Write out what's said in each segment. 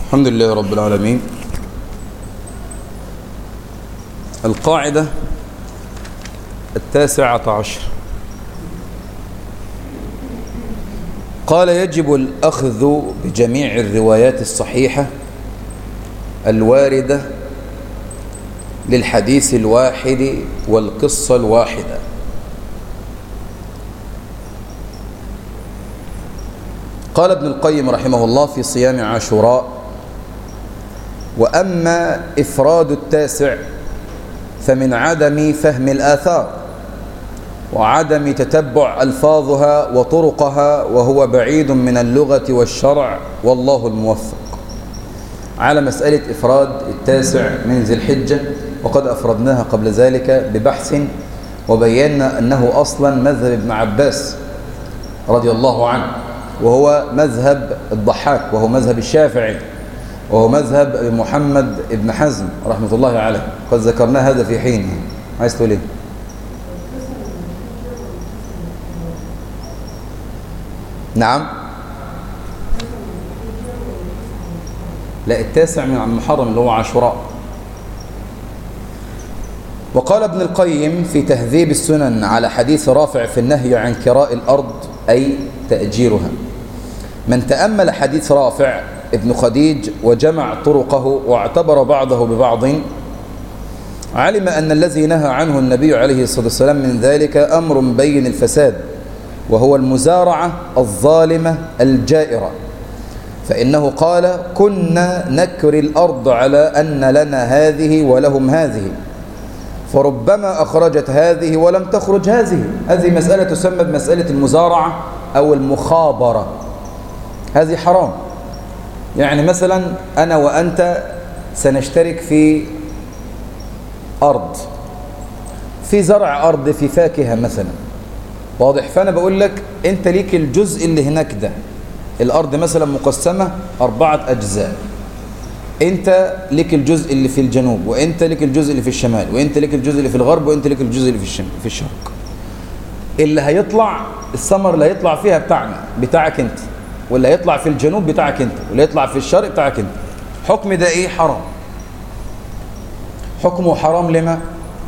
الحمد لله رب العالمين القاعدة التاسعة عشر قال يجب الأخذ بجميع الروايات الصحيحة الواردة للحديث الواحد والقصة الواحدة قال ابن القيم رحمه الله في صيام عاشوراء وأما إفراد التاسع فمن عدم فهم الآثار وعدم تتبع ألفاظها وطرقها وهو بعيد من اللغة والشرع والله الموفق على مسألة إفراد التاسع من ذي الحجة وقد أفردناها قبل ذلك ببحث وبينا أنه أصلا مذهب ابن عباس رضي الله عنه وهو مذهب الضحاك وهو مذهب الشافعي وهو مذهب محمد ابن حزم رحمة الله عليه قد ذكرنا هذا في حين عايز تقول ايه نعم لا التاسع من المحرم اللي هو عاشوراء وقال ابن القيم في تهذيب السنن على حديث رافع في النهي عن كراء الأرض أي تأجيرها من تأمل حديث رافع ابن خديج وجمع طرقه واعتبر بعضه ببعض علم أن الذي نهى عنه النبي عليه الصلاة والسلام من ذلك أمر بين الفساد وهو المزارعة الظالمة الجائرة فإنه قال كنا نكر الأرض على أن لنا هذه ولهم هذه فربما أخرجت هذه ولم تخرج هذه هذه مسألة تسمى بمسألة المزارعة أو المخابرة هذه حرام يعني مثلا أنا وأنت سنشترك في أرض في زرع أرض في فاكهة مثلا واضح فأنا بقول لك أنت ليك الجزء اللي هناك ده الأرض مثلا مقسمة أربعة أجزاء أنت ليك الجزء اللي في الجنوب وأنت ليك الجزء اللي في الشمال وأنت ليك الجزء اللي في الغرب وأنت ليك الجزء اللي في الشمال في الشرق اللي هيطلع الثمر اللي هيطلع فيها بتاعنا بتاعك أنت واللي هيطلع في الجنوب بتاعك أنت واللي هيطلع في الشرق بتاعك أنت حكم ده إيه حرام حكمه حرام لما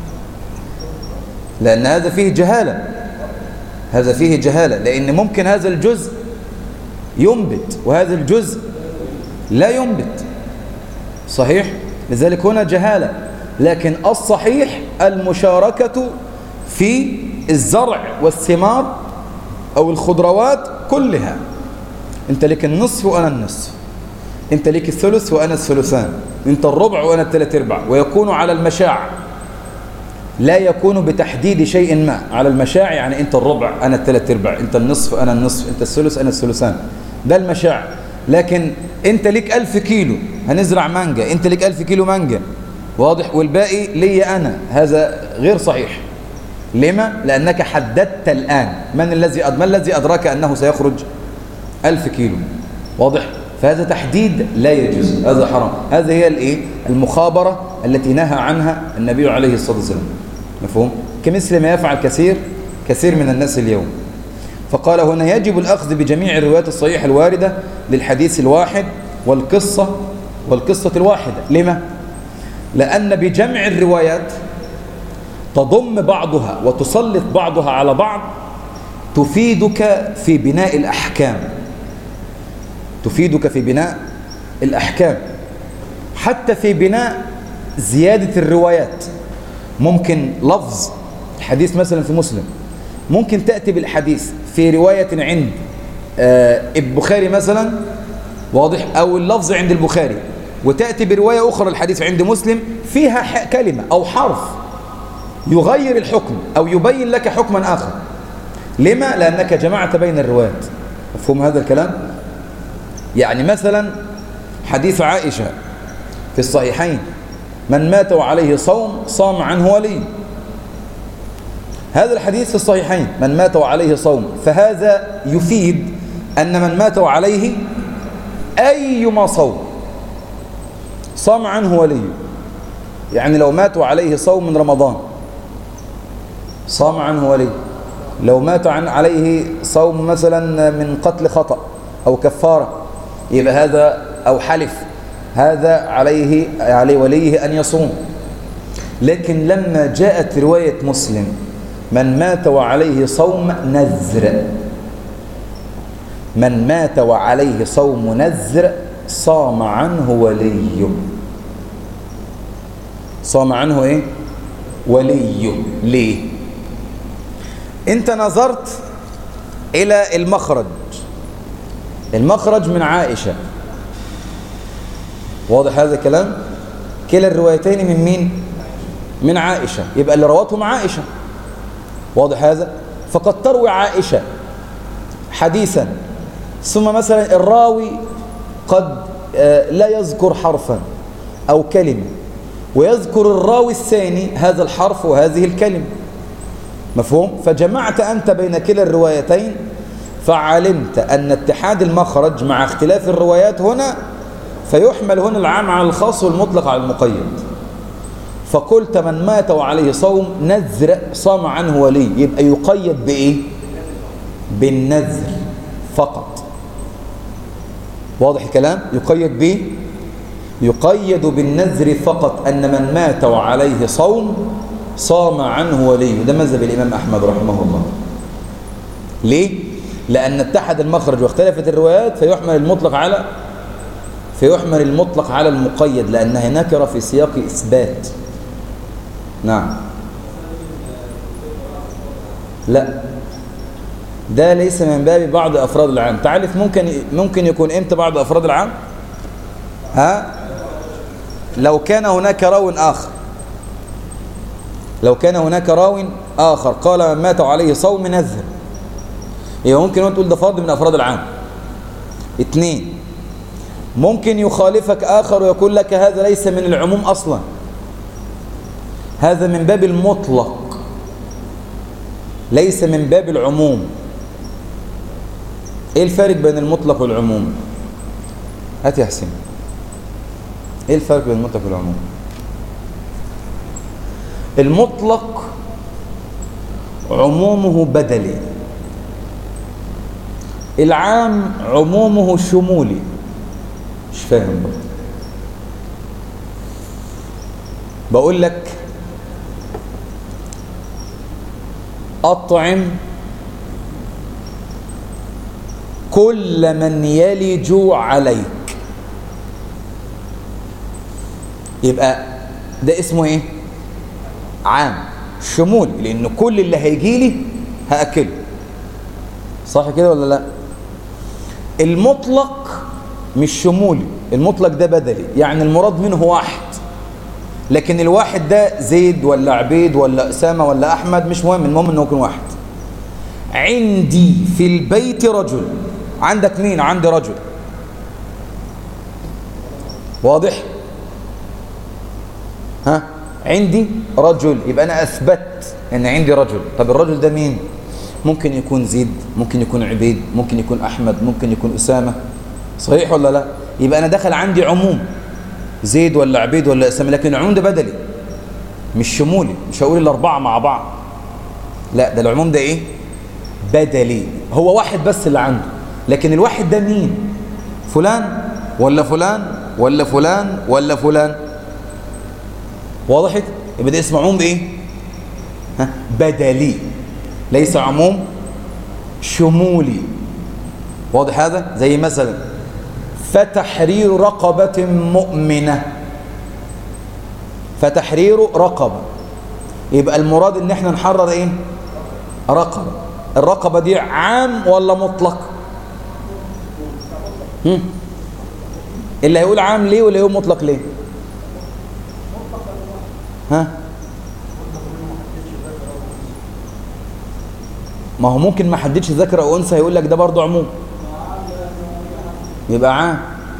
لأن هذا فيه جهالة هذا فيه جهالة لأن ممكن هذا الجزء ينبت وهذا الجزء لا ينبت صحيح لذلك هنا جهالة لكن الصحيح المشاركة في الزرع والثمار أو الخضروات كلها انت لك النصف وأنا النصف انت لك الثلث وأنا الثلثان انت الربع وأنا الثلاث ارباع ويكون على المشاع لا يكون بتحديد شيء ما على المشاع يعني انت الربع أنا الثلاث ارباع انت النصف أنا النصف انت الثلث أنا الثلثان ده المشاع لكن انت لك ألف كيلو هنزرع مانجا انت لك ألف كيلو مانجا واضح والباقي لي أنا هذا غير صحيح لما؟ لأنك حددت الآن من الذي ما الذي أدراك أنه سيخرج ألف كيلو واضح؟ فهذا تحديد لا يجوز هذا حرام هذه هي الايه المخابرة التي نهى عنها النبي عليه الصلاة والسلام مفهوم؟ كمثل ما يفعل كثير كثير من الناس اليوم فقال هنا يجب الأخذ بجميع الروايات الصحيحة الواردة للحديث الواحد والقصة والقصة الواحدة لما؟ لأن بجمع الروايات تضم بعضها وتسلط بعضها على بعض تفيدك في بناء الأحكام تفيدك في بناء الأحكام حتى في بناء زيادة الروايات ممكن لفظ الحديث مثلا في مسلم ممكن تأتي بالحديث في رواية عند البخاري مثلا واضح أو اللفظ عند البخاري وتأتي برواية أخرى الحديث عند مسلم فيها كلمة أو حرف يغير الحكم أو يبين لك حكما آخر لما؟ لأنك جمعت بين الروايات مفهوم هذا الكلام؟ يعني مثلا حديث عائشة في الصحيحين من مات وعليه صوم صام عنه ولي هذا الحديث في الصحيحين من مات وعليه صوم فهذا يفيد أن من مات وعليه أيما صوم صام عنه ولي يعني لو مات وعليه صوم من رمضان صام عنه ولي لو مات عن عليه صوم مثلا من قتل خطأ أو كفارة يبقى هذا أو حلف هذا عليه عليه وليه أن يصوم لكن لما جاءت رواية مسلم من مات وعليه صوم نذر من مات وعليه صوم نذر صام عنه وليه صام عنه ايه وليه ليه انت نظرت الى المخرج المخرج من عائشة واضح هذا الكلام كلا الروايتين من مين من عائشة يبقى اللي رواتهم عائشة واضح هذا فقد تروي عائشة حديثا ثم مثلا الراوي قد لا يذكر حرفا أو كلمة ويذكر الراوي الثاني هذا الحرف وهذه الكلمة مفهوم؟ فجمعت أنت بين كلا الروايتين فعلمت أن اتحاد المخرج مع اختلاف الروايات هنا فيحمل هنا العام على الخاص والمطلق على المقيد فقلت من مات وعليه صوم نذر صام عنه ولي يبقى يقيد بإيه؟ بالنذر فقط واضح الكلام؟ يقيد به يقيد بالنذر فقط أن من مات وعليه صوم صام عنه ولي ده مذهب الإمام أحمد رحمه الله ليه؟ لأن اتحد المخرج واختلفت الروايات فيحمل المطلق على فيحمل المطلق على المقيد لأنها نكرة في سياق إثبات نعم لا ده ليس من باب بعض أفراد العام تعرف ممكن ممكن يكون إمتى بعض أفراد العام ها لو كان هناك راو آخر لو كان هناك راو آخر قال من مات عليه صوم نذر يبقى ممكن تقول ده فرد من أفراد العام اثنين ممكن يخالفك آخر ويقول لك هذا ليس من العموم أصلا هذا من باب المطلق ليس من باب العموم ايه الفرق بين المطلق والعموم هات يا حسين ايه الفرق بين المطلق والعموم المطلق عمومه بدلي العام عمومه شمولي مش فاهم بقى بقول لك أطعم كل من يلج عليك يبقى ده اسمه ايه عام شمولي لان كل اللي هيجي لي هاكله صح كده ولا لا المطلق مش شمولي المطلق ده بدلي يعني المراد منه واحد لكن الواحد ده زيد ولا عبيد ولا أسامة ولا أحمد مش مهم المهم أنه يكون واحد عندي في البيت رجل عندك مين عندي رجل واضح ها عندي رجل يبقى أنا أثبت أن عندي رجل طب الرجل ده مين ممكن يكون زيد ممكن يكون عبيد ممكن يكون أحمد ممكن يكون أسامة صحيح ولا لا يبقى أنا دخل عندي عموم زيد ولا عبيد ولا أسامة لكن العموم ده بدلي مش شمولي مش هقول الأربعة مع بعض لا ده العموم ده إيه بدلي هو واحد بس اللي عنده لكن الواحد ده مين فلان ولا فلان ولا فلان ولا فلان وضحت يبقى ده اسمه عموم بايه ها بدلي ليس عموم شمولي واضح هذا زي مثلا فتحرير رقبة مؤمنة فتحرير رقبة يبقى المراد ان احنا نحرر ايه رقبة الرقبة دي عام ولا مطلق هم؟ اللي هيقول عام ليه واللي هيقول مطلق ليه ها ما هو ممكن ما حددش ذكر او انثى هيقول لك ده برضه عموم يبقى عام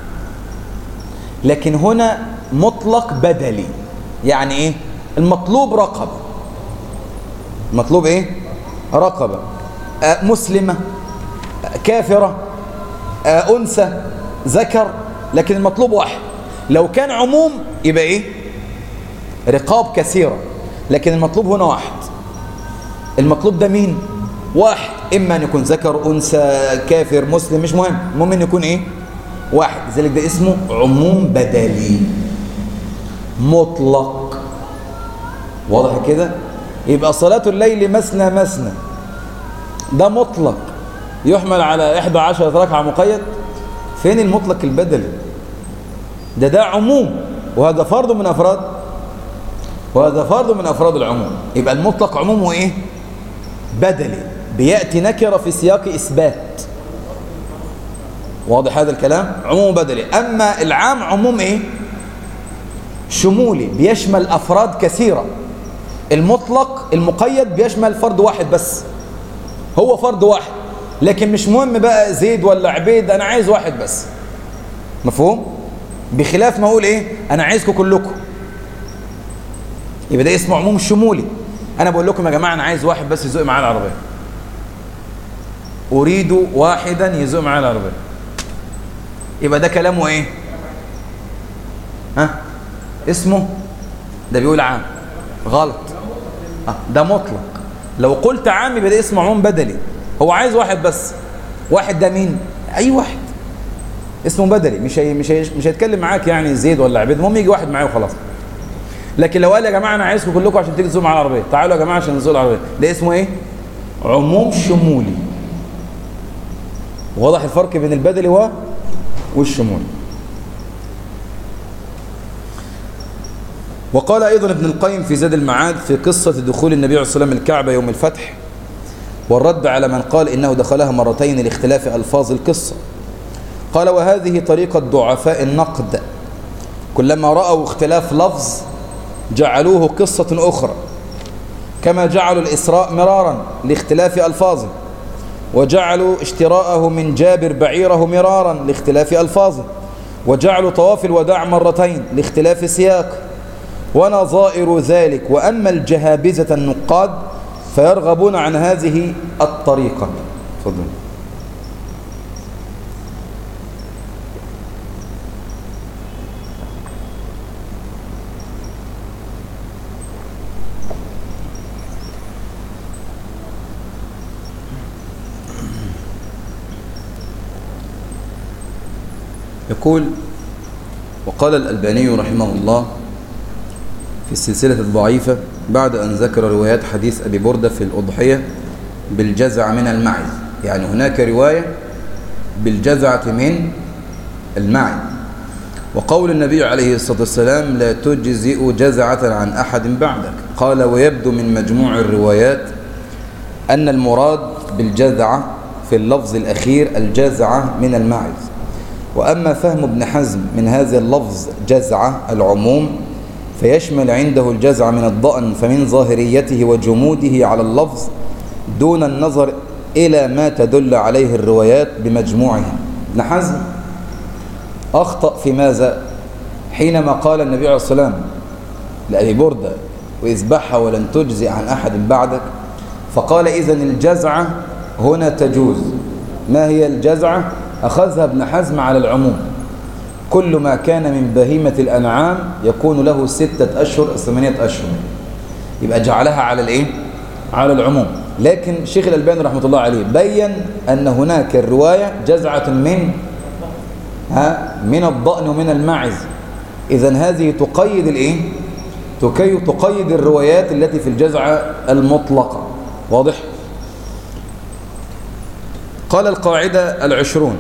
لكن هنا مطلق بدلي يعني ايه المطلوب رقبه المطلوب ايه رقبه آه مسلمه آه كافره آه انثى ذكر لكن المطلوب واحد لو كان عموم يبقى ايه رقاب كثيره لكن المطلوب هنا واحد المطلوب ده مين واحد اما ان يكون ذكر انثى كافر مسلم مش مهم المهم ان يكون ايه واحد لذلك ده اسمه عموم بدلي مطلق واضح كده يبقى صلاة الليل مثنى مثنى ده مطلق يحمل على 11 ركعة مقيد فين المطلق البدلي ده ده عموم وهذا فرض من أفراد وهذا فرض من أفراد العموم يبقى المطلق عمومه إيه بدلي بيأتي نكرة في سياق إثبات واضح هذا الكلام عموم بدلي أما العام عموم إيه شمولي بيشمل أفراد كثيرة المطلق المقيد بيشمل فرد واحد بس هو فرد واحد لكن مش مهم بقى زيد ولا عبيد أنا عايز واحد بس مفهوم بخلاف ما أقول إيه أنا عايزكم كلكم يبقى ده اسمه عموم شمولي أنا بقول لكم يا جماعة أنا عايز واحد بس يزق معايا العربية أريد واحدا يزق معايا العربية يبقى ده كلامه إيه ها اسمه ده بيقول عام غلط آه ده مطلق لو قلت عام يبقى ده اسمه عموم بدلي هو عايز واحد بس واحد ده مين اي واحد اسمه بدلي مش هي مش هي مش هيتكلم معاك يعني زيد ولا عبيد المهم يجي واحد معايا وخلاص لكن لو قال يا جماعه انا عايزكم كلكم عشان تيجي تزوموا على العربيه تعالوا يا جماعه عشان نزول العربيه ده اسمه ايه عموم شمولي واضح الفرق بين البدلي و والشمولي وقال أيضا ابن القيم في زاد المعاد في قصة دخول النبي عليه الصلاة والسلام الكعبة يوم الفتح والرد على من قال إنه دخلها مرتين لاختلاف ألفاظ القصة قال وهذه طريقة ضعفاء النقد كلما رأوا اختلاف لفظ جعلوه قصة أخرى كما جعلوا الإسراء مرارا لاختلاف ألفاظه وجعلوا اشتراءه من جابر بعيره مرارا لاختلاف ألفاظه وجعلوا طواف الوداع مرتين لاختلاف سياق ونظائر ذلك وأما الجهابزة النقاد فيرغبون عن هذه الطريقة تفضل يقول وقال الألباني رحمه الله في السلسلة الضعيفة بعد أن ذكر روايات حديث أبي بردة في الأضحية بالجزع من المعز يعني هناك رواية بالجزعة من المعز وقول النبي عليه الصلاة والسلام لا تجزئ جزعة عن أحد بعدك قال ويبدو من مجموع الروايات أن المراد بالجزعة في اللفظ الأخير الجزعة من المعز وأما فهم ابن حزم من هذا اللفظ جزعة العموم فيشمل عنده الجزع من الضأن فمن ظاهريته وجموده على اللفظ دون النظر إلى ما تدل عليه الروايات بمجموعها ابن حزم أخطأ في ماذا حينما قال النبي عليه الصلاة والسلام لأبي بردة وإذبحها ولن تجزي عن أحد بعدك فقال إذن الجزعة هنا تجوز ما هي الجزعة أخذها ابن حزم على العموم كل ما كان من بهيمة الأنعام يكون له ستة أشهر ثمانية أشهر يبقى جعلها على الإيه؟ على العموم لكن شيخ الألباني رحمة الله عليه بين أن هناك الرواية جزعة من ها من الضأن ومن الماعز إذا هذه تقيد الإيه؟ تكي تقيد الروايات التي في الجزعة المطلقة واضح؟ قال القاعدة العشرون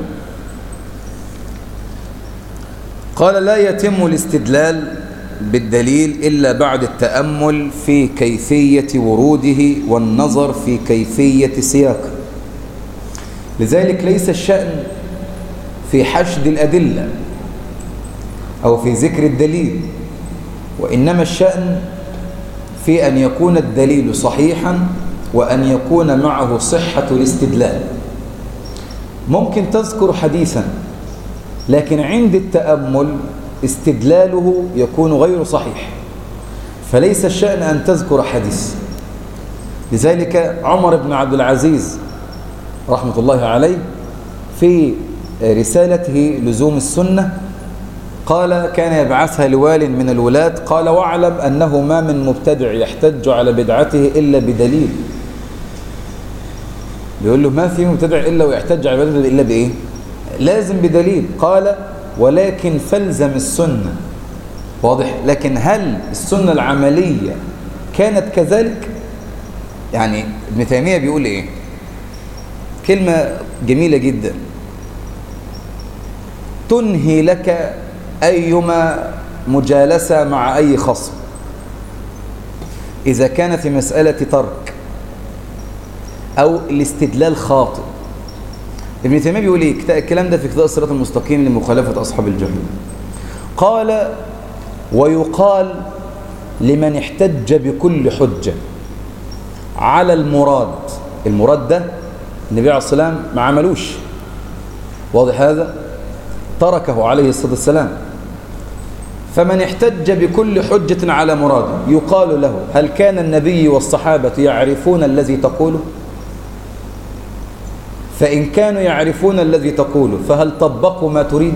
قال لا يتم الاستدلال بالدليل إلا بعد التأمل في كيفية وروده والنظر في كيفية سياقه لذلك ليس الشأن في حشد الأدلة أو في ذكر الدليل وإنما الشأن في أن يكون الدليل صحيحا وأن يكون معه صحة الاستدلال ممكن تذكر حديثا لكن عند التأمل استدلاله يكون غير صحيح فليس الشأن أن تذكر حديث لذلك عمر بن عبد العزيز رحمة الله عليه في رسالته لزوم السنة قال كان يبعثها لوال من الولاة قال واعلم أنه ما من مبتدع يحتج على بدعته إلا بدليل بيقول له ما في مبتدع إلا ويحتج على بدعته إلا بإيه لازم بدليل قال ولكن فلزم السنة واضح لكن هل السنة العملية كانت كذلك يعني ابن تيمية بيقول ايه كلمة جميلة جدا تنهي لك أيما مجالسة مع أي خصم إذا كان في مسألة ترك أو الاستدلال خاطئ ابن تيمية بيقول إيه الكلام ده في كتاب الصراط المستقيم لمخالفة أصحاب الجحيم قال ويقال لمن احتج بكل حجة على المراد المراد ده النبي عليه الصلاة والسلام ما عملوش واضح هذا تركه عليه الصلاة والسلام فمن احتج بكل حجة على مراده يقال له هل كان النبي والصحابة يعرفون الذي تقوله فإن كانوا يعرفون الذي تقوله فهل طبقوا ما تريد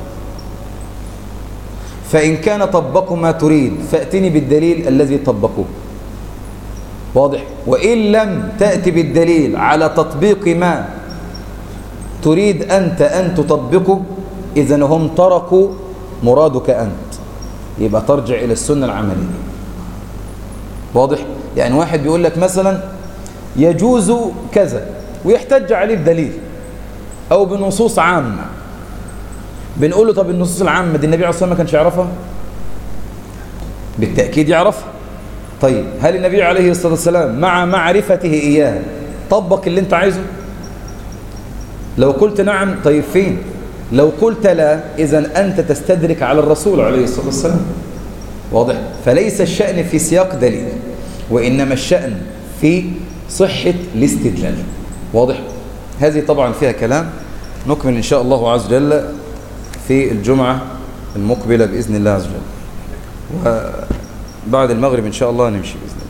فإن كان طبقوا ما تريد فأتني بالدليل الذي طبقوه واضح وإن لم تأتي بالدليل على تطبيق ما تريد أنت أن تطبقه إذا هم تركوا مرادك أنت يبقى ترجع إلى السنة العملية واضح يعني واحد بيقول لك مثلا يجوز كذا ويحتج عليه بدليل أو بنصوص عامة بنقول له طب النصوص العامة دي النبي عليه الصلاة والسلام ما كانش يعرفها بالتأكيد يعرفها طيب هل النبي عليه الصلاة والسلام مع معرفته إياها طبق اللي انت عايزه لو قلت نعم طيب فين لو قلت لا إذا أنت تستدرك على الرسول عليه الصلاة والسلام واضح فليس الشأن في سياق دليل وإنما الشأن في صحة الاستدلال واضح هذه طبعا فيها كلام نكمل إن شاء الله عز وجل في الجمعة المقبلة بإذن الله عز وجل وبعد المغرب إن شاء الله نمشي بإذن الله